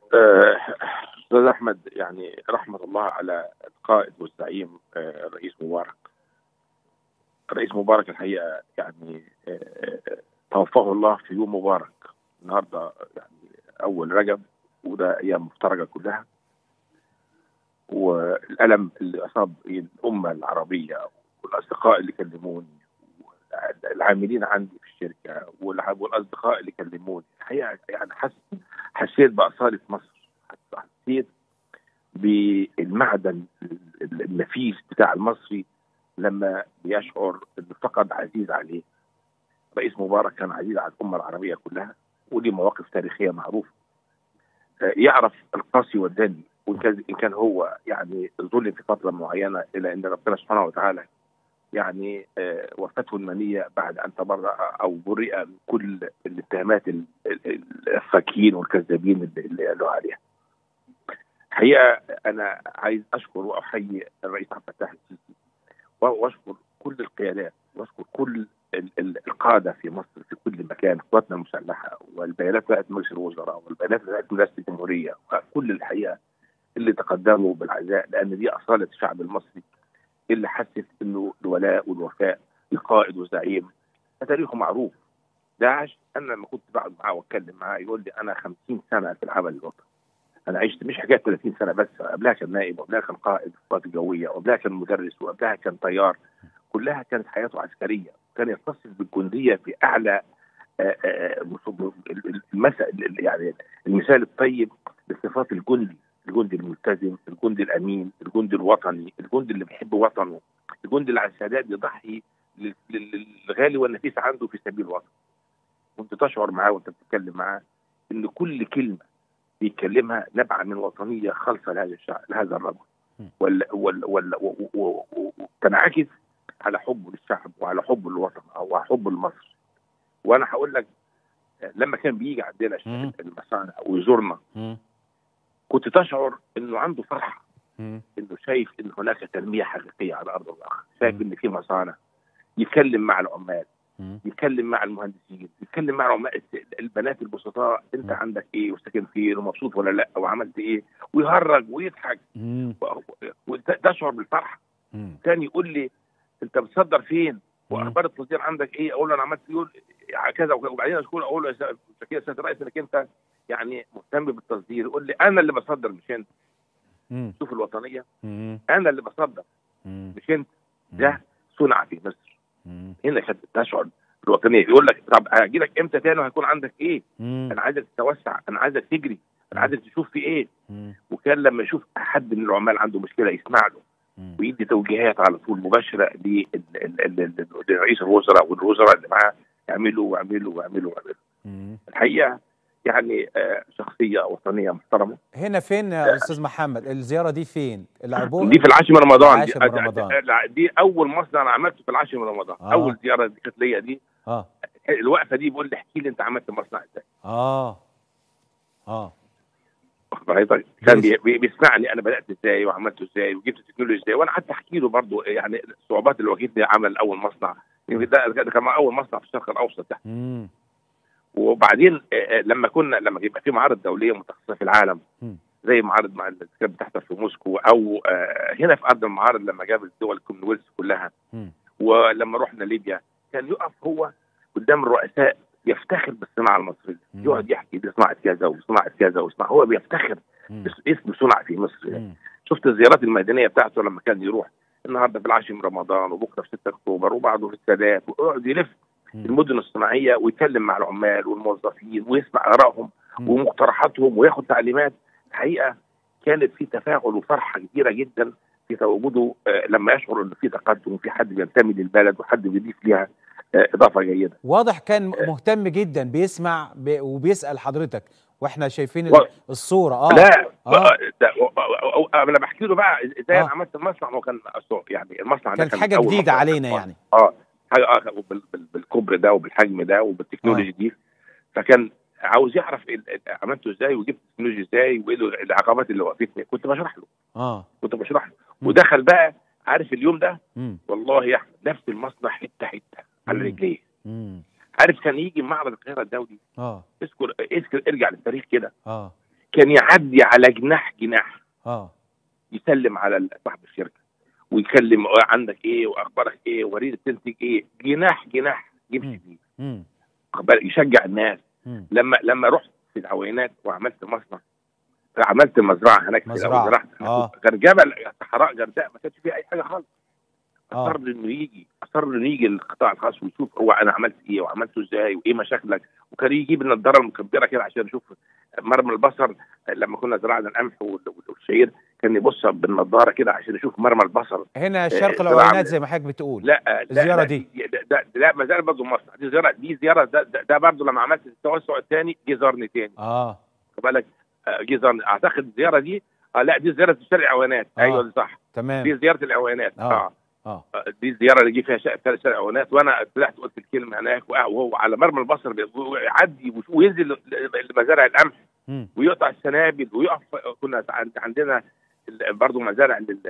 آه، استاذ احمد يعني رحمه الله على القائد والزعيم آه، الرئيس مبارك الرئيس مبارك الحقيقه يعني آه، توفاه الله في يوم مبارك النهارده يعني اول رجب وده ايام مفترجه كلها والالم اللي اصاب الامه العربيه والاصدقاء اللي كلموني العاملين عندي في الشركه والع- والاصدقاء اللي كلموني الحقيقه يعني حس حسيت باصاله مصر حسيت بالمعدن النفيس بتاع المصري لما بيشعر انه فقد عزيز عليه رئيس مبارك كان عزيز على الامه العربيه كلها ودي مواقف تاريخيه معروفه آه، يعرف القاسي والداني وان كان إن كان هو يعني ظلم في فتره معينه الى ان ربنا سبحانه وتعالى يعني آه، وفاته المنيه بعد ان تبرأ او برئ من كل الاتهامات ال- ال- الفاكين والكذابين اللي, اللي قالوا عليها. الحقيقه انا عايز اشكر واحيي الرئيس عبد الفتاح السيسي واشكر كل القيادات واشكر كل ال- ال- القاده في مصر في كل مكان قواتنا المسلحه والبيانات بتاعت مجلس الوزراء والبيانات بتاعت رئاسه الجمهوريه وكل الحقيقه اللي تقدموا بالعزاء لان دي اصاله الشعب المصري اللي حسس انه الولاء والوفاء لقائد وزعيم تاريخه معروف داعش انا لما كنت بقعد معاه واتكلم معاه يقول لي انا 50 سنه في العمل الوطني انا عشت مش حكايه 30 سنه بس قبلها كان نائب وقبلها كان قائد في القوات الجويه وقبلها كان مدرس وقبلها كان طيار كلها كانت حياته عسكريه كان يتصف بالجنديه في اعلى آه، آه، مصب- المثل يعني المثال الطيب لصفات الجندي الجندي الملتزم الجندي الامين الجندي الوطني الجندي اللي بيحب وطنه الجندي اللي على السادات يضحي لل- لل- للغالي والنفيس عنده في سبيل الوطن وانت تشعر معاه وانت بتتكلم معاه ان كل كلمه بيتكلمها نبع من وطنيه خالصه لهذا الشعب لهذا الرجل ولا ولا ولا و- و- و- وتنعكس على حبه للشعب وعلى حبه للوطن او على حبه لمصر وانا هقول لك لما كان بيجي عندنا مم. المصانع ويزورنا مم. كنت تشعر انه عنده فرحه مم. انه شايف ان هناك تنميه حقيقيه على ارض الواقع، شايف مم. ان في مصانع يتكلم مع العمال، مم. يتكلم مع المهندسين، يتكلم مع العمال البنات البسطاء انت مم. عندك ايه وساكن فين ومبسوط ولا لا وعملت ايه ويهرج ويضحك مم. وتشعر بالفرحه، مم. كان يقول لي انت بتصدر فين؟ مم. واخبار التصدير عندك ايه؟ اقول له انا عملت يقول كذا وكذا. وبعدين اشكر اقول له يا سيد- يا سياده الرئيس انك انت يعني مهتم بالتصدير يقول لي انا اللي بصدر مش انت مم. شوف الوطنيه مم. انا اللي بصدر مم. مش انت ده صنع في مصر مم. هنا كانت تشعر بالوطنيه يقول لك طب هاجي لك امتى تاني وهيكون عندك ايه؟ مم. انا عايزك تتوسع انا عايزك تجري انا عايزك تشوف في ايه مم. وكان لما يشوف حد من العمال عنده مشكله يسمع له مم. ويدي توجيهات على طول مباشره لل- ال- ال- ال- لرئيس الوزراء والوزراء اللي معاه اعملوا واعملوا واعملوا واعملوا مم. الحقيقه يعني آه، شخصيه وطنيه محترمه هنا فين يا استاذ محمد الزياره دي فين العبور دي في العاشر من رمضان دي, العاشر من رمضان. دي اول مصنع انا عملته في العاشر من رمضان آه. اول زياره دي كانت ليا دي اه الوقفه دي بيقول لي احكي لي انت عملت مصنع ازاي اه اه واخد بالك؟ كان ماشي. بي- بي- بيسمعني انا بدات ازاي وعملته ازاي وجبت التكنولوجيا ازاي وانا قعدت احكي له برضه يعني الصعوبات اللي واجهتني عمل اول مصنع يمكن ده ده كان اول مصنع في الشرق الاوسط ده مم. وبعدين آه، آه، لما كنا لما يبقى في معارض دوليه متخصصه في العالم مم. زي معارض مع اللي كانت بتحصل في موسكو او آه، هنا في ارض المعارض لما جاب الدول الكومنولث كلها مم. ولما رحنا ليبيا كان يقف هو قدام الرؤساء يفتخر بالصناعه المصريه مم. يقعد يحكي دي صناعه كذا وصناعه كذا وصناعه هو بيفتخر مم. باسم صنع في مصر مم. شفت الزيارات الميدانيه بتاعته لما كان يروح النهارده في العاشر من رمضان وبكره في 6 اكتوبر وبعده في السادات ويقعد يلف مم. المدن الصناعيه ويتكلم مع العمال والموظفين ويسمع ارائهم مم. ومقترحاتهم وياخد تعليمات الحقيقه كانت في تفاعل وفرحه كبيره جدا في تواجده آه، لما يشعر ان في تقدم وفي حد بينتمي للبلد وحد بيضيف ليها آه، اضافه جيده. واضح كان مهتم جدا بيسمع ب... وبيسال حضرتك واحنا شايفين ال- و- الصوره اه لا آه. ده- و- و- و- انا بحكي له بقى ازاي آه. انا عملت المصنع هو كان أصل يعني المصنع ده كانت كان حاجه أول جديده مصنع علينا كان- يعني اه حاجه اه بال- بال- بالكبر ده وبالحجم ده وبالتكنولوجي دي فكان عاوز يعرف ال- ال- عملته ازاي وجبت التكنولوجيا ازاي وايه له العقبات اللي وقفتني كنت بشرح له اه كنت بشرح له مم. ودخل بقى عارف اليوم ده مم. والله يا احمد نفس المصنع حته حته على مم. رجليه مم. عارف كان يجي معرض القاهره الدولي اه اذكر اذكر ارجع للتاريخ كده اه كان يعدي على جناح جناح اه يسلم على صاحب الشركه ويكلم عندك ايه واخبارك ايه وريد تنتج ايه جناح جناح يمشي مم. فيه مم. واخد بالك؟ يشجع الناس مم. لما لما رحت في العوينات وعملت مصنع عملت مزرعه هناك في مزرعة. زرعت آه. كان جبل صحراء جرداء ما كانش فيه اي حاجه خالص آه. اصر انه يجي اصر انه يجي القطاع الخاص ويشوف هو انا عملت ايه وعملته ازاي وايه مشاكلك وكان يجيب النضاره المكبره كده عشان يشوف مرمى البصر لما كنا زرعنا القمح وال- والشعير كان يبص بالنضاره كده عشان يشوف مرمى البصر هنا شرق زراعة. العوينات زي ما حضرتك بتقول لا لا الزيارة لا دي. ده, ده, لا ما زال برضه مصنع دي زياره دي زياره ده, ده, ده برضه لما عملت التوسع الثاني جه زارني تاني اه خد بالك آه، جه زارني اعتقد الزياره دي آه لا دي زياره شارع العوانات آه. ايوه دي صح تمام دي زياره العوانات آه. اه, اه آه. دي الزياره اللي جه فيها شارع شارع العوانات وانا طلعت قلت الكلمه هناك وقع- وهو على مرمى البصر بي- ويعدي وش- وينزل لمزارع القمح مم. ويقطع السنابل ويقف كنا عند- عندنا ال- برضه مزارع لل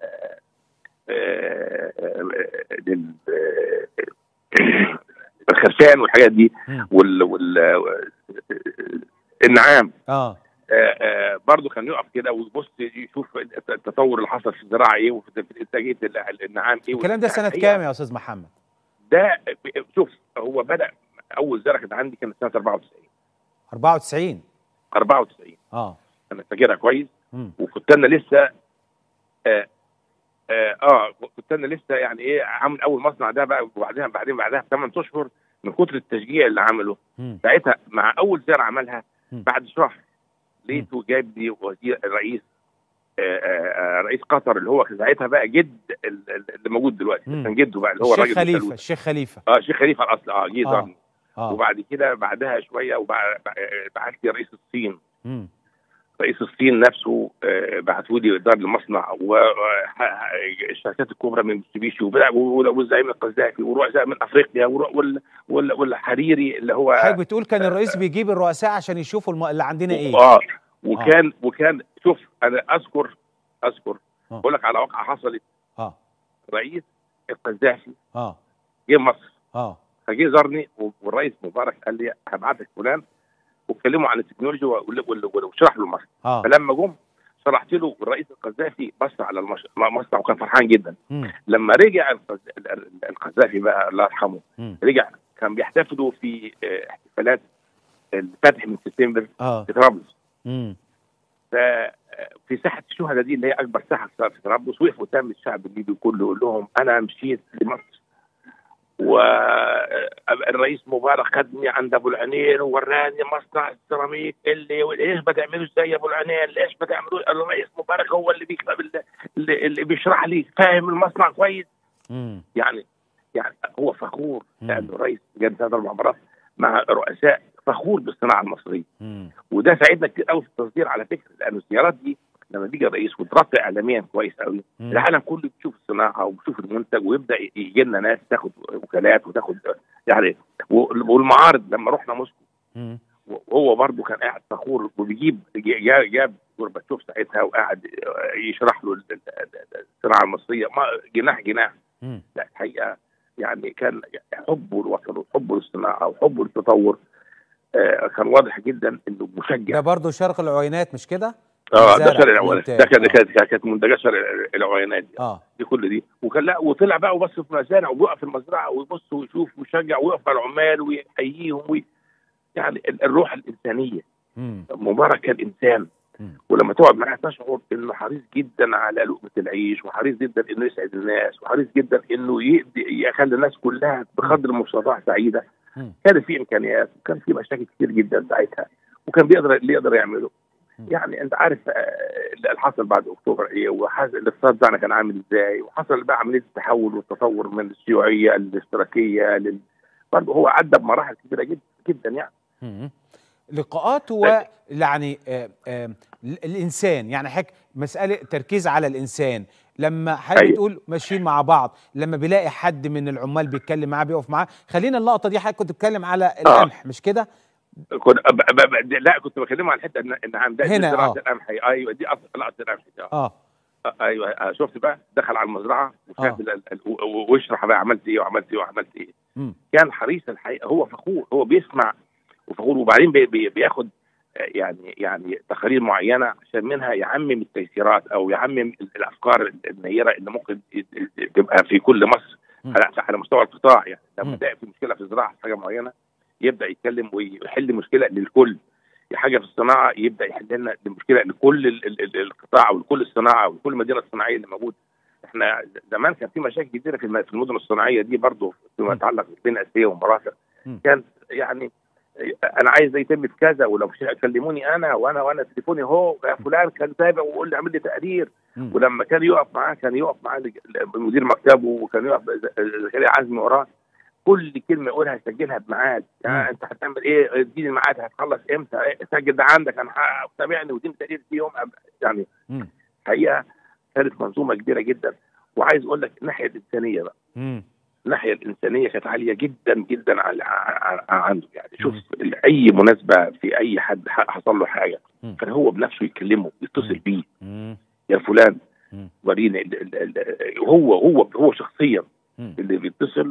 آه، آه، لل آه، الخرفان والحاجات دي مم. وال وال النعام اه آه، آه، برضه كان يقف كده ويبص يشوف التطور اللي حصل في الزراعه ايه وفي في انتاجيه ال- النعام ايه الكلام ده سنه هي- كام يا استاذ محمد ده شوف هو بدا اول زرعه كانت عندي كانت سنه 94 94 94 اه انا فاكرها كويس مم. وكنت انا لسه اه اه, آه كنت انا لسه يعني ايه عامل اول مصنع ده بقى وبعدين بعدين بعدها بثمان اشهر من كتر التشجيع اللي عمله مم. ساعتها مع اول زرعه عملها مم. بعد بعد شهر لقيته جايب لي وزير الرئيس آه، آه، آه، رئيس قطر اللي هو كان ساعتها بقى جد ال- ال- اللي موجود دلوقتي مم. كان جده بقى اللي هو الشيخ الراجل خليفه السلوت. الشيخ خليفه اه شيخ خليفه الاصل اه جه آه. زارني اه وبعد كده بعدها شويه وبعت لي رئيس الصين مم. رئيس الصين نفسه آه، بعثوا لي اداره المصنع والشركات الكبرى من متسوبيشي وبدأ- والزعيم القذافي ورؤساء من افريقيا ور- وال- وال- والحريري اللي هو حضرتك بتقول كان الرئيس بيجيب الرؤساء عشان يشوفوا الم... اللي عندنا ايه اه وكان وكان شوف انا اذكر اذكر آه. اقول لك على واقعه حصلت اه رئيس القذافي اه جه مصر اه فجه زارني والرئيس مبارك قال لي هبعتك فلان واتكلموا عن التكنولوجيا وال- وال- واشرح له المصنع اه فلما جم شرحت له الرئيس القذافي بص على المش- المصنع وكان فرحان جدا مم. لما رجع القذ- ال- ال- القذافي بقى الله يرحمه مم. رجع كان بيحتفلوا في آه، احتفالات الفتح من سبتمبر اه في طرابلس مم. ف- في ساحه الشهداء دي اللي هي اكبر ساحه في طرابلس وقف قدام الشعب الليبي كله يقول لهم انا مشيت لمصر والرئيس مبارك خدني عند ابو العنين ووراني مصنع السيراميك اللي ايش بتعملوا ازاي يا ابو العنين ليش بتعملوا الرئيس مبارك هو اللي بيكتب اللي, اللي بيشرح لي فاهم المصنع كويس مم. يعني يعني هو فخور مم. لانه الرئيس جاب ثلاث اربع مرات مع رؤساء فخور بالصناعه المصريه مم. وده ساعدنا كتير قوي في التصدير على فكره لان الزيارات دي لما بيجي الرئيس وترفع اعلاميا كويس قوي مم. العالم كله بيشوف الصناعه وبيشوف المنتج ويبدا يجي لنا ناس تاخد وكالات وتاخد يعني و- والمعارض لما رحنا موسكو مم. وهو برضه كان قاعد فخور وبيجيب جا- جاب جورباتشوف ساعتها وقاعد يشرح له ال- ال- ال- الصناعه المصريه ما جناح جناح مم. لا الحقيقه يعني كان حبه للوطن وحبه للصناعه وحبه للتطور آه، كان واضح جدا انه ده مشجع برضه شرق العوينات مش كده اه ده مزارع شارع العوينات وإنتاج. ده كان آه. كانت كانت منتجات شارع العوينات دي, اه دي كل دي وكان لا وطلع بقى وبص في مزارع ويقف في المزرعه ويبص ويشوف ويشجع ويقف على العمال ويحييهم وي يعني ال- الروح الانسانيه مم. مبارك كان انسان مم. ولما تقعد معاه تشعر انه حريص جدا على لقمه العيش وحريص جدا انه يسعد الناس وحريص جدا انه يقضي يخلي الناس كلها بقدر المستطاع سعيده مم. كان في امكانيات وكان في مشاكل كتير جدا ساعتها وكان بيقدر اللي يقدر يعمله مم. يعني انت عارف آه، اللي حصل بعد اكتوبر ايه وحصل الاقتصاد بتاعنا كان عامل ازاي وحصل بقى عمليه التحول والتطور من الشيوعيه للاشتراكيه لل... برضه هو عدى بمراحل كبيره جدا جدا يعني مم. لقاءات و يعني آه آه ال- الانسان يعني حضرتك مساله تركيز على الانسان لما حضرتك أيوة. بتقول ماشيين مع بعض لما بيلاقي حد من العمال بيتكلم معاه بيقف معاه خلينا اللقطه دي حضرتك كنت بتتكلم على القمح مش كده كنت ب... ب... ب... لا كنت بكلمه عن الحته ان ان عم ده هنا، زراعه آه. القمح ايوه دي اصل لقطه القمح دي آه. اه آه، ايوه آه، شفت بقى دخل على المزرعه وشاف آه. ال- ال- ال- و- و- واشرح بقى عملت ايه وعملت ايه وعملت ايه مم. كان حريص الحقيقه هو فخور هو بيسمع وفخور وبعدين بي بي بياخد يعني يعني تقارير معينه عشان منها يعمم التيسيرات او يعمم الافكار النيره اللي ممكن تبقى في كل مصر على على مستوى القطاع يعني لما تلاقي في مشكله في الزراعه في حاجه معينه يبدا يتكلم ويحل مشكله للكل حاجه في الصناعه يبدا يحل لنا المشكله لكل القطاع ولكل الصناعه ولكل المدينه الصناعيه اللي موجوده احنا زمان كان في مشاكل كثيره في المدن الصناعيه دي برضه فيما يتعلق بالبنيه الاساسيه والمرافق كان يعني انا عايز ده يتم في كذا ولو كلموني انا وانا وانا تليفوني هو فلان كان تابع ويقول لي اعمل لي تقرير م. ولما كان يقف معاه كان يقف معاه مدير مكتبه وكان يقف زكريا عزمي وراه كل كلمه يقولها يسجلها بميعاد يعني انت هتعمل ايه اديني الميعاد هتخلص امتى سجل ده عندك انا تابعني ودي تقرير في يوم يعني حقيقه كانت منظومه كبيره جدا وعايز اقول لك الناحيه الانسانيه بقى م. الناحيه الانسانيه كانت عاليه جدا جدا على عنده يعني شوف اي مناسبه في اي حد حصل له حاجه كان هو بنفسه يكلمه يتصل بيه يا فلان وريني هو هو هو شخصيا اللي بيتصل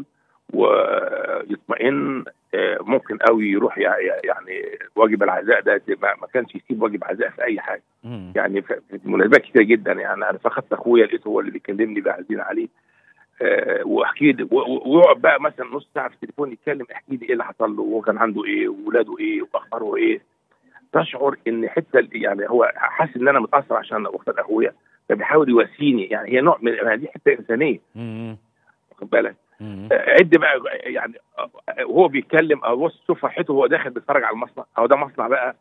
ويطمئن ممكن قوي يروح يعني واجب العزاء ده ما كانش يسيب واجب عزاء في اي حاجه يعني في مناسبات كتير جدا يعني انا فقدت اخويا لقيته هو اللي بيكلمني بعزين عليه أه واحكي لي ويقعد بقى مثلا نص ساعه في التليفون يتكلم احكي لي ايه اللي حصل له وهو كان عنده ايه واولاده ايه واخباره ايه تشعر ان حته يعني هو حاسس ان انا متاثر عشان وقت اخويا فبيحاول يواسيني يعني هي نوع من دي حته انسانيه واخد بالك عد بقى يعني وهو بيتكلم او بص شوف فرحته وهو داخل بيتفرج على المصنع هو ده مصنع بقى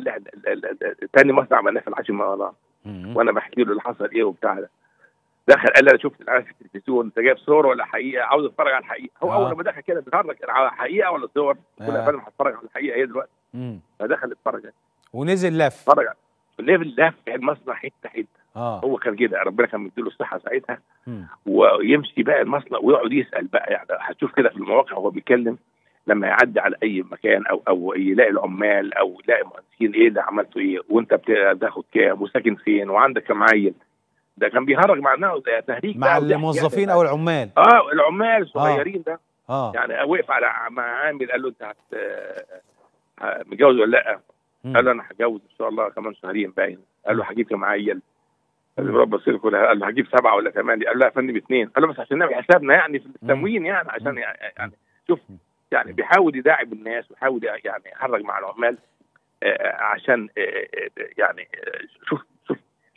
تاني مصنع عملناه في العاشر من وانا بحكي له اللي حصل ايه وبتاع ده دخل قال لي انا شفت الان في التلفزيون انت جايب صور ولا حقيقه عاوز اتفرج على الحقيقه هو آه. اول ما دخل كده بيتفرج على حقيقه ولا صور قلت له يا آه. فندم هتفرج على الحقيقه ايه دلوقتي مم. فدخل اتفرج ونزل لف اتفرج ليفل لف المصنع حته حته اه هو كان كده ربنا كان مديله الصحه ساعتها مم. ويمشي بقى المصنع ويقعد يسال بقى يعني هتشوف كده في المواقع وهو بيتكلم لما يعدي على اي مكان او او يلاقي العمال او يلاقي مهندسين ايه اللي عملته ايه وانت بتاخد كام وساكن فين وعندك كام عيل ده كان بيهرج مع الناس ده تهريج مع بقى وضحك الموظفين يعني. او العمال اه العمال الصغيرين ده اه يعني وقف على مع عامل قال له انت هت ه- متجوز ولا لا؟ مم. قال له انا هتجوز ان شاء الله كمان شهرين باين قال له هجيب كام عيل؟ قال له رب بصير كلها قال له هجيب سبعه ولا ثمانيه قال له لا يا فندم اثنين قال له بس عشان نعمل حسابنا يعني في التموين يعني عشان يعني شوف يعني بيحاول يداعب الناس ويحاول يعني يحرج مع العمال آه، عشان آه، آه، يعني آه، شوف شوف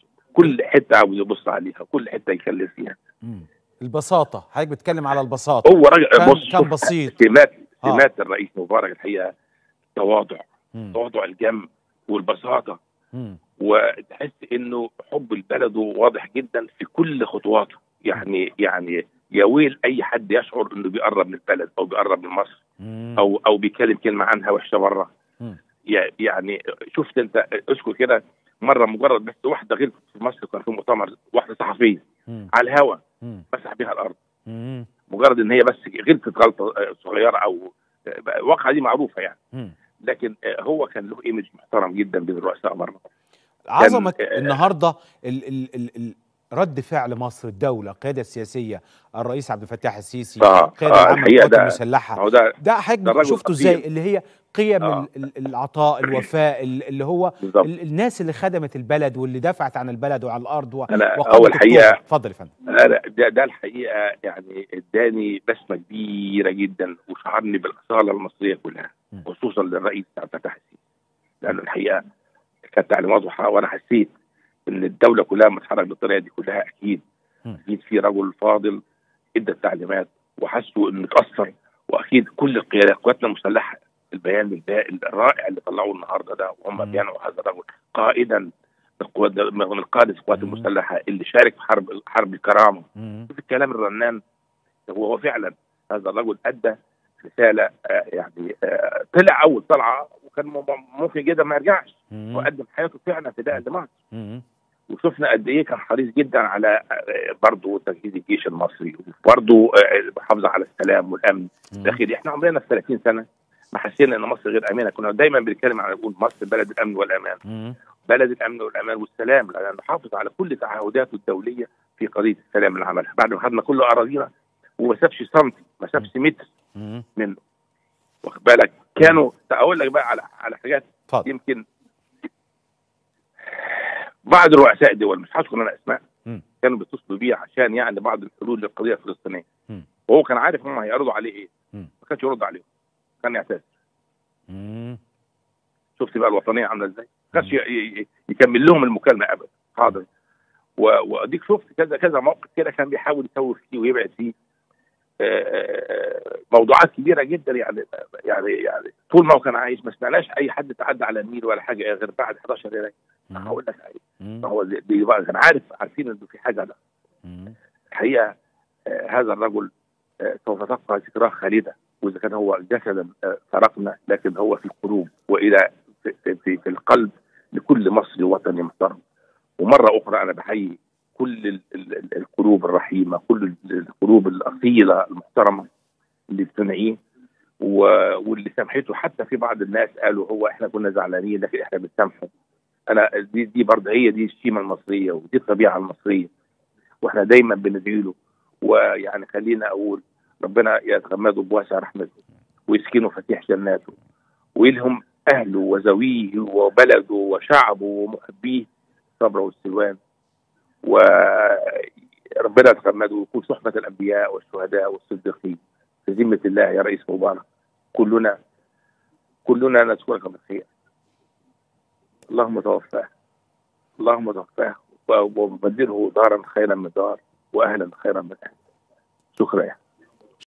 كل حته عاوز يبص عليها كل حته يخلي فيها مم. البساطه حضرتك بتتكلم على البساطه هو راجل كان- بص كان شوف بسيط. سمات آه. سمات الرئيس مبارك الحقيقه تواضع مم. تواضع الجم والبساطه مم. وتحس انه حب البلد واضح جدا في كل خطواته يعني يعني يا ويل اي حد يشعر انه بيقرب من البلد او بيقرب من مصر مم. او او بيتكلم كلمه عنها وحشه بره مم. يع- يعني شفت انت اذكر كده مره مجرد بس واحده غير في مصر كان في مؤتمر واحده صحفيه مم. على الهوا مم. مسح بيها الارض مم. مجرد ان هي بس غلطت غلطه آه، صغيره او آه، الواقعه دي معروفه يعني مم. لكن آه، هو كان له ايمج محترم جدا بين الرؤساء مره عظمه آه، النهارده ال ال ال ال رد فعل مصر الدوله القياده السياسيه الرئيس عبد الفتاح السيسي آه، القياده آه، العامه الحقيقة للقوات ده- المسلحه هو ده ده ده حضرتك رجل شفته قدير. ازاي اللي هي قيم آه. ال- ال- العطاء الوفاء ال- اللي هو بالظبط ال- الناس اللي خدمت البلد واللي دفعت عن البلد وعلى الارض و... أنا وقامت أول حقيقة أكتوبر. اتفضل يا فندم أنا ده, ده الحقيقه يعني اداني بسمه كبيره جدا وشعرني بالاصاله المصريه كلها م. خصوصا للرئيس عبد الفتاح السيسي لان الحقيقه كانت تعليمات واضحه وانا حسيت ان الدوله كلها متحرك بالطريقه دي كلها اكيد م. اكيد في رجل فاضل ادى التعليمات وحسوا انه اتاثر واكيد كل القيادات قواتنا المسلحه البيان البا- الرائع اللي طلعوه النهارده ده وهم م. بيانوا هذا الرجل قائدا من قوات- من قاده القوات م. المسلحه اللي شارك في حرب حرب الكرامه مم. شوف الكلام الرنان هو هو فعلا هذا الرجل ادى رساله آه، يعني آه، طلع اول طلعه وكان م- م- ممكن جدا ما يرجعش مم. وقدم حياته فعلا فداء لمصر مم. وشفنا قد ايه كان حريص جدا على آه، برضه تجهيز الجيش المصري وبرضه آه، المحافظه على السلام والامن مم. الداخلي احنا عمرنا في 30 سنه ما حسينا ان مصر غير امنه كنا دايما بنتكلم عن نقول مصر بلد الامن والامان مم. بلد الامن والامان والسلام لان نحافظ على كل تعهداته الدوليه في قضيه السلام اللي عملها بعد ما خدنا كل اراضينا وما سابش سنتي ما سابش متر مم. منه واخد بالك كانوا اقول لك بقى على على حاجات اتفضل يمكن بعض رؤساء الدول مش هذكر انا اسماء مم. كانوا بيتصلوا بيه عشان يعني بعض الحلول للقضيه الفلسطينيه مم. وهو كان عارف هم هيعرضوا عليه ايه مم. ما كانش يرد عليهم كان يعتذر مم. شفت بقى الوطنيه عامله ازاي ما كانش ي- ي- يكمل لهم المكالمه ابدا حاضر و- واديك شفت كذا كذا موقف كده كان بيحاول يسوي فيه ويبعد فيه آه، موضوعات كبيره جدا يعني يعني يعني طول ما هو كان عايش ما سمعناش اي حد تعدى على النيل ولا حاجه غير بعد 11 يناير مم. هقول لك حاجه مم. ما هو دي دي بقى كان عارف عارفين انه في حاجه لا مم. الحقيقه آه، هذا الرجل آه، سوف تبقى ذكراه خالده واذا كان هو جسدا آه، فرقنا لكن هو في القلوب والى في, في, في, في القلب لكل مصري وطني محترم ومره اخرى انا بحيي كل ال- ال- ال- القلوب الرحيمه كل ال- القلوب الاصيله المحترمه اللي بتنعيه و- واللي سامحته حتى في بعض الناس قالوا هو احنا كنا زعلانين لكن احنا بنسامحه انا دي دي برضه هي دي الشيمه المصريه ودي الطبيعه المصريه واحنا دايما بندعي له ويعني خلينا اقول ربنا يتغمده بواسع رحمته ويسكنه فتيح جناته ويلهم اهله وزويه وبلده وشعبه ومحبيه الصبر والسلوان وربنا يتغمده ويكون صحبة الأنبياء والشهداء والصديقين في ذمة الله يا رئيس مبارك كلنا كلنا نذكرك بالخير اللهم توفاه اللهم توفاه وبدله دارا خيرا من دار واهلا خيرا من اهل شكرا